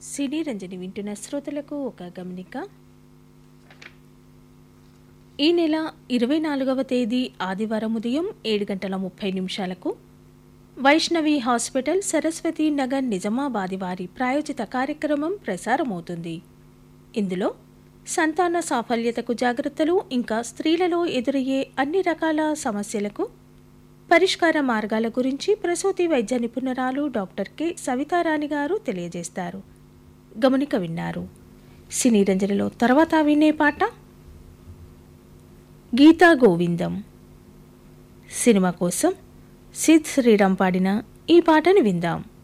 సినీ రంజని వింటున్న శ్రోతలకు ఒక గమనిక ఈ నెల ఇరవై నాలుగవ తేదీ ఆదివారం ఉదయం ఏడు గంటల ముప్పై నిమిషాలకు వైష్ణవి హాస్పిటల్ సరస్వతి నగర్ నిజామాబాది వారి ప్రాయోజిత కార్యక్రమం ప్రసారమవుతుంది ఇందులో సంతాన సాఫల్యతకు జాగ్రత్తలు ఇంకా స్త్రీలలో ఎదురయ్యే అన్ని రకాల సమస్యలకు పరిష్కార మార్గాల గురించి ప్రసూతి వైద్య నిపుణురాలు డాక్టర్ కె సవితారాణి గారు తెలియజేస్తారు గమనిక విన్నారు సినీ రంజనలో తర్వాత వినే పాట గీతా గోవిందం సినిమా కోసం సిద్ శ్రీరామ్ పాడిన ఈ పాటను విందాం